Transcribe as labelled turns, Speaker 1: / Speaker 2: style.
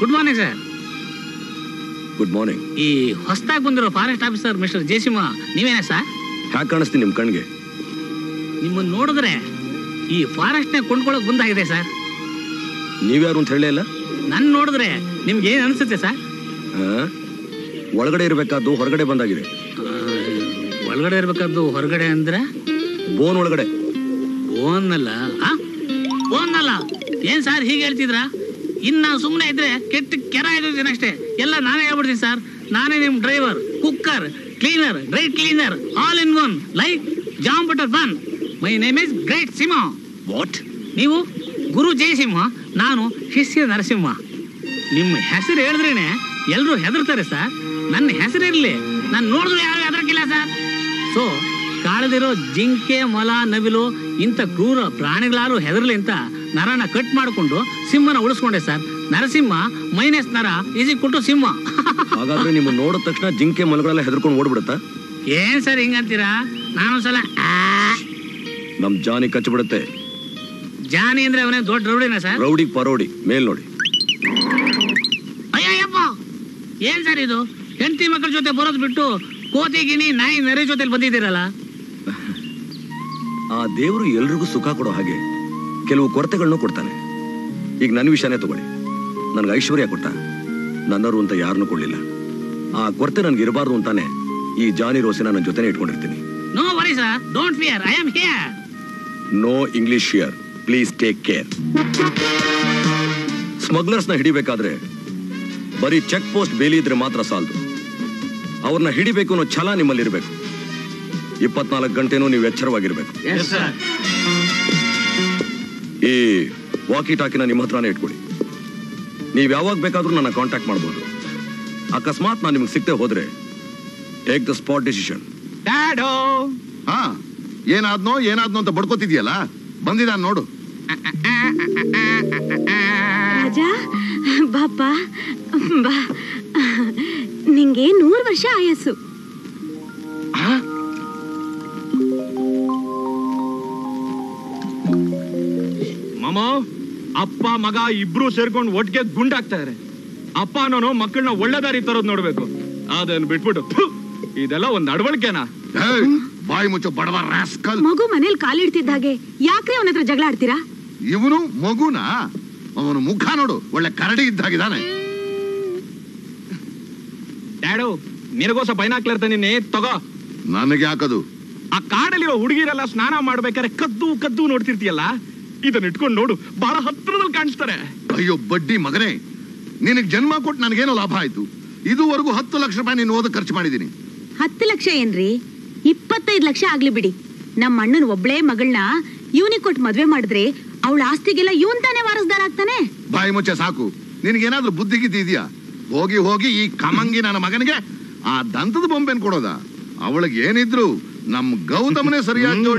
Speaker 1: Good morning sir
Speaker 2: good morning
Speaker 1: ಈ ಹೊಸದಾಗಿ ಬಂದಿರೋ ಫಾರೆಸ್ಟ್ ಆಫೀಸರ್ ಮಿಸ್ಟರ್ ಜಯಸಿಂಹ ನೀವೇನಾ ಸರ್
Speaker 2: ಹ್ಯಾಕ್ ಕಾಣಿಸ್ತೀನಿ ನಿಮ್ ಕಣ್ಗೆ
Speaker 1: ನಿಮ್ಮನ್ನ ನೋಡಿದ್ರೆ ಈ ಫಾರೆಸ್ಟ್ನೇ ಕೊಂಡ್ಕೊಳಕ್ ಬಂದಾಗಿದೆ ಸರ್
Speaker 2: ನೀವ್ಯಾರು ಅಂತ ಹೇಳೇ ಇಲ್ಲ
Speaker 1: ನನ್ ನೋಡಿದ್ರೆ ನಿಮ್ಗೆ ಏನ್ ಅನ್ಸುತ್ತೆ ಸರ್
Speaker 2: ಆ? ಒಳಗಡೆ ಇರಬೇಕಾದ್ದು ಹೊರಗಡೆ ಬಂದಾಗಿದೆ
Speaker 1: ಆ, ಒಳಗಡೆ ಇರ್ಬೇಕಾದ್ದು ಹೊರಗಡೆ ಅಂದ್ರೆ
Speaker 2: ಬೋನ್ ಒಳಗಡೆ
Speaker 1: ಓನ್ನಲ್ಲ ಓನ್ನಲ್ಲ ಏನ್ ಸರ್ ಹೀಗೆ ಹೇಳ್ತಿದ್ರ ಇನ್ನ ಸುಮ್ಮನೆ ಇದ್ರೆ ಕೆಟ್ಟ ಕೆರ ಇದ್ದೀನಿ ಅಷ್ಟೇ ಎಲ್ಲ ನಾನೇ ಹೇಳ್ಬಿಡ್ತೀನಿ ಸರ್ ನಾನೇ ನಿಮ್ driver cooker cleaner dry cleaner all in one like jam butter bun my name is great Simha
Speaker 2: what
Speaker 1: ನೀವು ಗುರು ಜಯಸಿಂಹ ನಾನು ಶಿಷ್ಯ ನರಸಿಂಹ ನಿಮ್ಮ ಹೆಸರು ಹೇಳಿದ್ರೇನೆ ಎಲ್ಲರೂ ಹೆದರ್ತಾರೆ ಸರ್ ನನ್ನ ಹೆಸರು ಇರಲಿ ನಾನು ನೋಡಿದ್ರು ಯಾರು ಹೆದರ್ಕಿಲ್ಲ ಸರ್ ಸೊ ಕಾಳದಿರೋ ಜಿಂಕೆ ಮೊಲ ನವಿಲು ಇಂಥ ಕ್ರೂರ ಪ್ರಾಣಿಗಳಾರು ಹೆದರ್ಲಿ ಅಂತ ನರನ ಕಟ್ ಮಾಡಿಕೊಂಡು ಸಿಂಹನ ಉಳಿಸ್ಕೊಂಡೆ ಸರ್ ನರಸಿಂಹ ಮೈನಸ್ ನರ ಈಸಿ ಕೊಟ್ಟು ಸಿಂಹ
Speaker 2: ಹಾಗಾದ್ರೆ ನಿಮ್ಮ ನೋಡಿದ ತಕ್ಷಣ ಜಿಂಕೆ ಮಲಗಳೆಲ್ಲ ಹೆದರ್ಕೊಂಡು ಓಡ್ಬಿಡುತ್ತಾ
Speaker 1: ಏನ್ ಸರ್ ಹಿಂಗಂತೀರಾ ನಾನು ಸಲ
Speaker 2: ನಮ್ ಜಾನಿ ಕಚ್ಚಿಬಿಡುತ್ತೆ
Speaker 1: ಜಾನಿ ಅಂದ್ರೆ ಅವನೇ ದೊಡ್ಡ ರೌಡಿನ ಸರ್
Speaker 2: ರೌಡಿ ಪರೋಡಿ ಮೇಲ್ ನೋಡಿ
Speaker 1: ಅಯ್ಯಯ್ಯಪ್ಪ ಏನ್ ಸರ್ ಇದು ಹೆಂಡತಿ ಮಕ್ಕಳ ಜೊತೆ ಬರೋದ್ ಬಿಟ್ಟು ಕೋತಿ ಗಿಣಿ ನಾಯಿ ನರಿ ಜೊತೆ ಬಂದಿದ್ದೀರಲ್ಲ
Speaker 2: ಆ ದೇವರು ಎಲ್ರಿಗೂ ಸುಖ ಕೊಡೋ ಹಾಗೆ ಕೆಲವು ಕೊರತೆಗಳನ್ನು ಕೊಡ್ತಾನೆ ಈಗ ನನ್ನ ವಿಷಯನೇ ತಗೊಳ್ಳಿ ನನ್ಗೆ ಐಶ್ವರ್ಯ ಕೊಟ್ಟ ನನ್ನರು ಅಂತ ಯಾರನ್ನೂ ಕೊಡ್ಲಿಲ್ಲ ಆ ಕೊರತೆ ನನ್ಗೆ ಇರಬಾರ್ದು ಅಂತಾನೆ ಈ ಜಾನಿ ರೋಸಿನ ನನ್ನ ಜೊತೆನೆ ಇಟ್ಕೊಂಡಿರ್ತೀನಿ
Speaker 1: no worry sir don't fear I am here
Speaker 2: no English here please take care ಸ್ಮಗ್ಲರ್ಸ್ನ ಹಿಡಿಬೇಕಾದ್ರೆ ಬರೀ ಚೆಕ್ ಪೋಸ್ಟ್ ಬೇಲಿ ಇದ್ರೆ ಮಾತ್ರ ಸಾಲದು ಅವ್ರನ್ನ ಹಿಡಿಬೇಕು ಅನ್ನೋ ಛಲ ನಿಮ್ಮಲ್ಲಿ ಇರಬೇಕು ಇಪ್ಪತ್ನಾಲ್ಕು ಗಂಟೆನೂ ನೀವು ಎಚ್ಚರವಾಗಿರ್ಬೇಕು ಈ ವಾಕಿ ಟಾಕಿನ ನಿಮ್ಮ ಹತ್ರನೇ ಇಟ್ಕೊಳ್ಳಿ ನೀವು ಯಾವಾಗ ಬೇಕಾದ್ರೂ ನನ್ನ ಕಾಂಟ್ಯಾಕ್ಟ್ ಮಾಡ್ಬೋದು ಅಕಸ್ಮಾತ್ ನಾನು ನಿಮ್ಗೆ ಸಿಕ್ಕದೆ ಹೋದ್ರೆ ಟೇಕ್ ದ ಸ್ಪಾಟ್ ಡಿಸಿಷನ್
Speaker 3: ಡ್ಯಾಡೋ
Speaker 4: ಹಾ ಏನಾದ್ನೋ ಏನಾದ್ನೋ ಅಂತ ಬಡ್ಕೋತಿದ್ಯಲ್ಲ ಬಂದಿದ್ದಾನ್ ನೋಡು
Speaker 5: ರಾಜ ಬಾಪ ಬಾ ನಿಂಗೆ ನೂರು ವರ್ಷ ಆಯಸ್ಸು
Speaker 3: ಮಾಮ ಅಪ್ಪ ಮಗ ಇಬ್ರು ಸೇರ್ಕೊಂಡು ಒಟ್ಟಿಗೆ ಗುಂಡಾಗ್ತಾ ಇದಾರೆ ಅಪ್ಪ ನಾನು ಮಕ್ಕಳನ್ನ ಒಳ್ಳೆ ದಾರಿ ತರೋದ್ ನೋಡ್ಬೇಕು ಅದನ್ನ ಬಿಟ್ಬಿಟ್ಟು ಥು, ಇದೆಲ್ಲ ಒಂದ್ ನಡವಳಿಕೆನಾ
Speaker 4: ಏಯ್, ಬಾಯಿ ಮುಚ್ಚು ಬಡವ ರಾಸ್ಕಲ್
Speaker 5: ಮಗು ಮನೇಲಿ ಕಾಲಿಡ್ತಿದ್ದ ಹಾಗೆ ಯಾಕ್ರಿ ಅವನ ಹತ್ರ ಜಗಳ ಆಡ್ತೀರಾ
Speaker 4: ಇವನು ಮಗುನ ಅವನು ಮುಖ ನೋಡು ಒಳ್ಳೆ ಕರಡಿ ಇದ್ದಾಗಿದ್ದಾನೆ
Speaker 3: ಡ್ಯಾಡೋ ನಿನಗೋಸ ಬೈನಾಕ್ಲರ್ ತಂದಿನಿ ತಗೋ
Speaker 4: ನನಗೆ ಹಾಕದು
Speaker 3: ಆ ಕಾಡಲ್ಲಿರೋ ಹುಡುಗಿರೆಲ್ಲ ಸ್ನಾನ ಮಾಡ್ಬೇಕಾದ್ರೆ ಕದ್ದು ಕದ್ದು ನೋಡ್ತಿರ್ತೀಯಲ್ಲ ಇದನ್ನ ಇಟ್ಕೊಂಡು ನೋಡು ಬಹಳ ಹತ್ರದಲ್ಲಿ ಕಾಣಿಸ್ತಾರೆ
Speaker 4: ಅಯ್ಯೋ ಬಡ್ಡಿ ಮಗನೇ ನಿನಗೆ ಜನ್ಮ ಕೊಟ್ಟು ನನಗೇನೋ ಲಾಭ ಆಯ್ತು ಇದುವರೆಗೂ ಹತ್ತು ಲಕ್ಷ ರೂಪಾಯಿ ನೀನು ಓದಕ್ಕೆ ಖರ್ಚು ಮಾಡಿದ್ದೀನಿ
Speaker 5: ಹತ್ತು ಲಕ್ಷ ಏನ್ರಿ ಇಪ್ಪತ್ತೈದು ಲಕ್ಷ ಆಗ್ಲಿ ಬಿಡಿ ನಮ್ಮ ಅಣ್ಣನ ಒಬ್ಳೇ ಮಗಳನ್ನ ಇವನಿಗೆ ಕೊಟ್ಟು ಮದ್ವೆ ಮಾಡಿದ್ರೆ ಅವಳ ಆಸ್ತಿಗೆಲ್ಲ ಇವನ್ ತಾನೇ ವಾರಸ್ದಾರ ಆಗ್ತಾನೆ
Speaker 4: ಬಾಯಿ ಮುಚ್ಚೆ ಸಾಕು ನಿನಗೇನಾದ್ರೂ ಬುದ್ಧಿ ಗಿದ್ದಿ ಇದೆಯಾ ಹೋಗಿ ಹೋಗಿ ಈ ಕಮಂಗಿ ನನ್ನ ಮಗನಿಗೆ ಆ ದಂತದ ಬೊಂಬೆನ್ ಕೊಡೋದ ಅವಳಿಗೆ ಏನಿದ್ರು ನಮ್ ಗೌತಮನೇ ಸರಿಯಾಗಿ ಜೋಡಿ